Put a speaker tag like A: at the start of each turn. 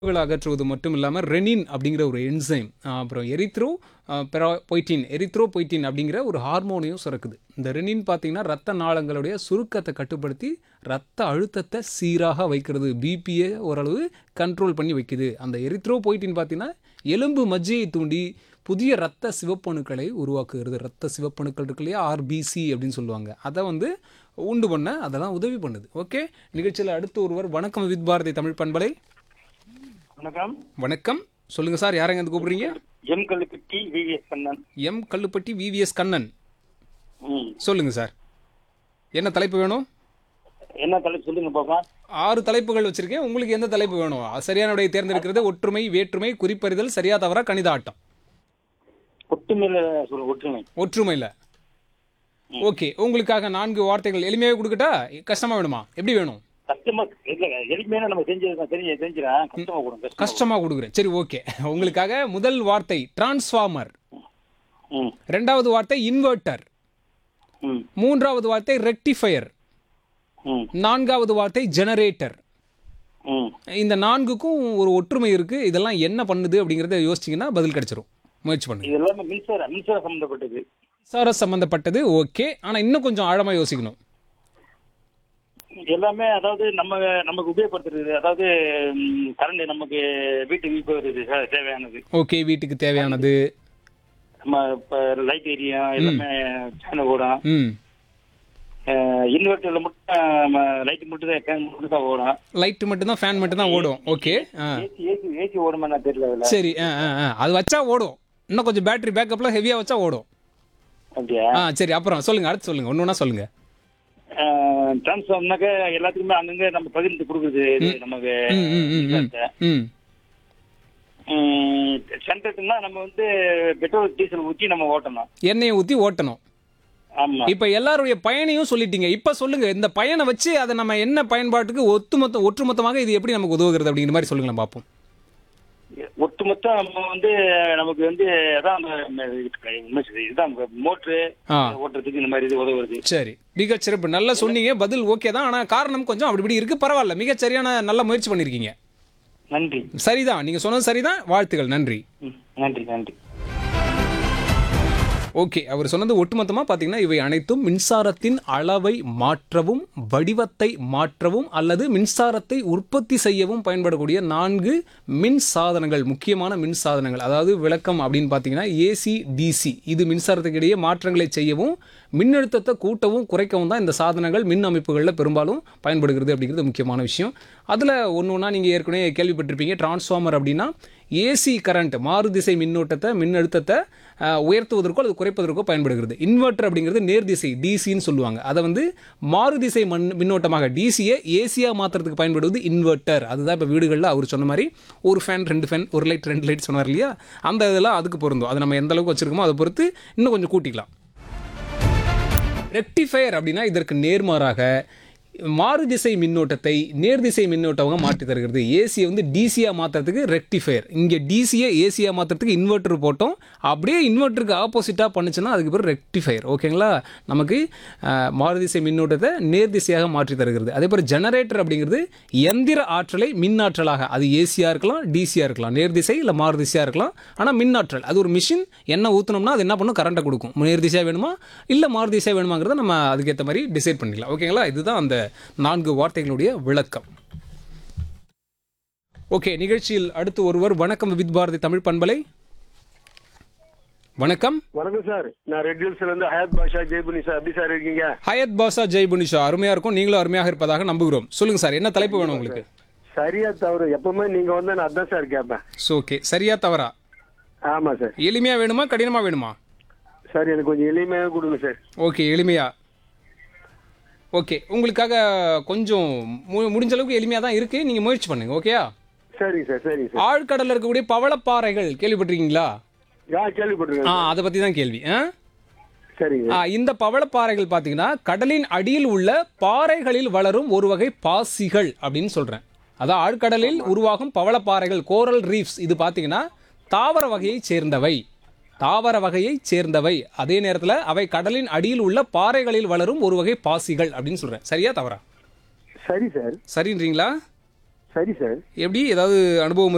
A: கள் அகற்றுவது மட்டும் இல்லாமல் ரெனின் அப்படிங்கிற ஒரு என்சைம் அப்புறம் எரித்ரோ பொய்டின் எரித்ரோ பொய்டின் அப்படிங்கிற ஒரு ஹார்மோனையும் சுரக்குது இந்த ரெனின் பார்த்தீங்கன்னா ரத்த நாளங்களுடைய சுருக்கத்தை கட்டுப்படுத்தி ரத்த அழுத்தத்தை சீராக வைக்கிறது பிபியை ஓரளவு கண்ட்ரோல் பண்ணி வைக்குது அந்த எரித்ரோ பொய்டின் பார்த்தீங்கன்னா எலும்பு மஜ்ஜையை தூண்டி புதிய ரத்த சிவப்பணுக்களை உருவாக்குகிறது ரத்த சிவப்பணுக்கள் இருக்கு இல்லையா ஆர்பிசி அப்படின்னு சொல்லுவாங்க அதை வந்து உண்டு பண்ண அதெல்லாம் உதவி பண்ணுது ஓகே நிகழ்ச்சியில் அடுத்து ஒருவர் வணக்கம் வித் பாரதி தமிழ் பண்பலை
B: வணக்கம்
A: வணக்கம் சொல்லுங்க சார் யாரங்க வந்து கூப்பிடுறீங்க
B: M Kallupatti VVS Kannan
A: M Kallupatti VVS Kannan
B: ம்.
A: சொல்லுங்க சார் என்ன தலைப்பு வேணும்
B: என்ன தலைப்பு சொல்லுங்க பாப்பா
A: ஆறு தலைப்புகள் வச்சிருக்கேன் உங்களுக்கு எந்த தலைப்பு வேணும் சரியான விடையை தேர்ந்தெடுக்கிறது ஒற்றுமை வேற்றுமை குறிப்பறிதல் சரியா தவறா கணித ஆட்டம்
B: ஒட்டுமையில சொல்ல ஒற்றுமை
A: ஒற்றுமையில் ஓகே உங்களுக்காக நான்கு வார்த்தைகள் எளிமையாக கொடுக்கட்டா கஷ்டமா வேணுமா எப்படி வேணும்
B: கஷ்டமா இல்ல எளிமையான நம்ம செஞ்சது தெரிஞ்ச தெரிஞ்சிடறேன் கஷ்டமா கொடுங்க கஷ்டமா
A: கஷ்டமா கொடுக்குறேன் சரி ஓகே உங்களுக்காக முதல் வார்த்தை டிரான்ஸ்ஃபார்மர்
B: ம்
A: ரெண்டாவது வார்த்தை இன்வெர்ட்டர்
B: ம்
A: மூன்றாவது வார்த்தை ரெக்டிஃபயர்
B: ம்
A: நான்காவது வார்த்தை ஜெனரேட்டர்
B: ம்
A: இந்த நான்குக்கும் ஒரு ஒற்றுமை இருக்கு இதெல்லாம் என்ன பண்ணுது அப்படிங்கறத யோசிச்சீங்கன்னா பதில் கிடைச்சிரும் முயற்சி பண்ணுங்க
B: இது எல்லாமே மின்சார மின்சார சம்பந்தப்பட்டது
A: சார சம்பந்தப்பட்டது ஓகே ஆனா இன்னும் கொஞ்சம் ஆழமா யோசிக்கணும்
B: எல்லாமே அதாவது நம்ம நமக்கு உபயோகப்படுத்துறது அதாவது கரண்ட் நமக்கு வீட்டுக்கு உபயோகிக்கிறது தே- தேவையானது
A: ஓகே வீட்டுக்கு தேவையானது
B: நம்ம இப்ப லைட் எரியும் எல்லாமே ஃபேன் ஓடும்
A: ம்
B: இன்வெர்டர்ல மட்டும் லைட் மட்டும் தான் ஃபேன் மட்டும் தான் ஓடும்
A: லைட் மட்டும் தான் ஃபேன் மட்டும் தான் ஓடும் ஓகே ஆ
B: ஏசி ஏசி ஏசி ஓடுமா நான் தெரியல அதுல
A: சரி ஆ ஆ ஆ அது வச்சா ஓடும் இன்னும் கொஞ்சம் பேட்டரி பேக்கப்லாம் ஹெவியா வச்சா ஓடும்
B: அப்படியா
A: ஆ சரி அப்புறம் சொல்லுங்க அடுத்து சொல்லுங்க ஒன்று ஒன்றா சொல்லுங்க
B: டிரான்ஸ்ஃபார்ம்னாக்க எல்லாத்துக்குமே அங்கங்க நம்ம பகிர்ந்து கொடுக்குது இது நமக்கு
A: ம் ம் ம் ம் ம்
B: சென்டர்னா நம்ம வந்து பெட்ரோல் டீசல் ஊற்றி நம்ம ஓட்டணும்
A: எண்ணெயை ஊற்றி ஓட்டணும்
B: ஆமா
A: இப்போ எல்லாருடைய பயனையும் சொல்லிட்டீங்க இப்போ சொல்லுங்க இந்த பயனை வச்சு அதை நம்ம என்ன பயன்பாட்டுக்கு ஒட்டுமொத்த ஒட்டுமொத்தமாக இது எப்படி நமக்கு உதவுகிறது அப்படிங்கிற மாதிரி சொல்லுங்களேன் பார்ப்போம்
B: ஒட்டுமொத்தம் நம்ம வந்து நமக்கு வந்து அதான் அந்த என்ன சொல்றது, இதுதான் மோட்ரு
A: ஆ
B: ஓட்டுறதுக்கு இந்த மாதிரி இது உதவுறது
A: சரி மிகச் சிறப்பு நல்லா சொன்னீங்க பதில் ஓகே தான் ஆனால் காரணம் கொஞ்சம் அப்படி இப்படி இருக்கு பரவாயில்ல மிகச் சரியான நல்ல முயற்சி பண்ணியிருக்கீங்க
B: நன்றி
A: சரிதான் நீங்கள் சொன்னது சரிதான் வாழ்த்துக்கள் நன்றி
B: ம், நன்றி நன்றி
A: ஓகே அவர் சொன்னது ஒட்டுமொத்தமாக பார்த்தீங்கன்னா இவை அனைத்தும் மின்சாரத்தின் அளவை மாற்றவும் வடிவத்தை மாற்றவும் அல்லது மின்சாரத்தை உற்பத்தி செய்யவும் பயன்படக்கூடிய நான்கு மின் சாதனங்கள் முக்கியமான மின் சாதனங்கள் அதாவது விளக்கம் அப்படின்னு பார்த்தீங்கன்னா ஏசி டிசி இது மின்சாரத்துக்கு இடையே மாற்றங்களை செய்யவும் மின்னழுத்தத்தை கூட்டவும் குறைக்கவும் தான் இந்த சாதனங்கள் மின் அமைப்புகளில் பெரும்பாலும் பயன்படுகிறது அப்படிங்கிறது முக்கியமான விஷயம் அதில் ஒன்று ஒன்றா நீங்கள் ஏற்கனவே கேள்விப்பட்டிருப்பீங்க டிரான்ஸ்ஃபார்மர் அப்படின்னா ஏசி கரண்ட் மாறுதிசை மின்னோட்டத்தை மின்னழுத்தத்தை அஹ், உயர்த்துவதற்கோ அல்லது குறைப்பதற்கோ பயன்படுகிறது இன்வெர்ட்டர் அப்படிங்கிறது நேர்திசை டிசின்னு சொல்லுவாங்க அதை வந்து மாறுதிசை மண் மின்னோட்டமாக டிசியை ஏசியாக மாற்றுறதுக்கு பயன்படுவது இன்வெர்ட்டர் அதுதான் இப்போ வீடுகளில் அவர் சொன்ன மாதிரி ஒரு ஃபேன் ரெண்டு ஃபேன் ஒரு லைட் ரெண்டு லைட் சொன்னார் இல்லையா அந்த இதெல்லாம் அதுக்கு பொருந்தும் அதை நம்ம எந்த அளவுக்கு வச்சிருக்கோமோ அதை பொறுத்து இன்னும் கொஞ்சம் கூட்டிக்கலாம் ரெக்டிஃபயர் அப்படின்னா இதற்கு நேர்மாறாக மாறுதிசை மின்னோட்டத்தை நேர்திசை மின்னோட்டமாக மாற்றி தருகிறது ஏசியை வந்து டிசியாக மாற்றுறதுக்கு ரெக்டிஃபயர் இங்கே டிசியை ஏசியாக மாற்றுறதுக்கு இன்வெர்ட்டர் போட்டோம் அப்படியே இன்வெர்ட்டருக்கு ஆப்போசிட்டாக பண்ணுச்சுன்னா அதுக்கு பேர் ரெக்டிஃபயர் ஓகேங்களா நமக்கு அஹ், மாறுதிசை மின்னோட்டத்தை நேர்திசையாக மாற்றி தருகிறது அதே போல் ஜெனரேட்டர் அப்படிங்கிறது எந்திர ஆற்றலை மின்னாற்றலாக அது ஏசியாக இருக்கலாம் டிசியாக இருக்கலாம் நேர்திசை இல்லை மாறுதிசையாக இருக்கலாம் ஆனால் மின்னாற்றல் அது ஒரு மிஷின் என்ன ஊற்றினோம்னா அது என்ன பண்ணும் கரண்ட்டை கொடுக்கும் நேர்திசையாக வேணுமா இல்லை மாறுதிசையாக வேணுமாங்கிறத நம்ம அதுக்கேற்ற மாதிரி டிசைட் பண்ணிக்கலாம் ஓகேங்களா இதுதான் அந்த நான்கு வார்த்தைகளுடைய விளக்கம் ஓகே நிகழ்ச்சியில் அடுத்து ஒருவர் வணக்கம் வித் பாரதி தமிழ் பண்பலை வணக்கம்
C: வணக்கம் சார் நான் ரெட் ஹில்ஸ்ல இருந்து ஹயாத் பாஷா ஜெய்புனி சார் எப்படி சார் இருக்கீங்க
A: ஹயத் பாஷா ஜெய் புனிஷா அருமையாக இருக்கும் நீங்களும் அருமையாக இருப்பதாக நம்புகிறோம் சொல்லுங்க சார் என்ன தலைப்பு வேணும் உங்களுக்கு
C: சரியா தவறு எப்பவுமே நீங்க வந்து நான் அதான் சார் கேட்பேன்
A: ஓகே சரியா தவறா
C: ஆமா சார்
A: எளிமையா வேணுமா கடினமா வேணுமா
C: சார் எனக்கு கொஞ்சம் எளிமையாக கொடுங்க சார்
A: ஓகே எளிமையா ஓகே உங்களுக்காக கொஞ்சம் மு- முடிஞ்ச அளவுக்கு எளிமையாக தான் இருக்குது நீங்கள் முயற்சி பண்ணுங்க ஓகேயா
C: சரிங்க சார் சரிங்க சார்
A: ஆழ்கடலில் இருக்கக்கூடிய பவளப்பாறைகள் கேள்விப்பட்டிருக்கீங்களா
C: யா கேள்விப்பட்டிருக்கேன்
A: ஆ அதை பற்றி தான் கேள்வி ஆ
C: சரிங்க
A: ஆ, இந்த பவளப்பாறைகள் பார்த்தீங்கன்னா கடலின் அடியில் உள்ள பாறைகளில் வளரும் ஒரு வகை பாசிகள் அப்படின்னு சொல்கிறேன் அதான் ஆழ்கடலில் உருவாகும் பவளப்பாறைகள் கோரல் ரீஃப்ஸ் இது பார்த்தீங்கன்னா தாவர வகையைச் சேர்ந்தவை தாவர வகையைச் சேர்ந்தவை அதே நேரத்தில் அவை கடலின் அடியில் உள்ள பாறைகளில் வளரும் ஒரு வகை பாசிகள் அப்படின்னு சொல்கிறேன் சரியா தவறா
C: சரி சார்
A: சரின்றீங்களா
C: சரி சார்
A: எப்படி ஏதாவது அனுபவம்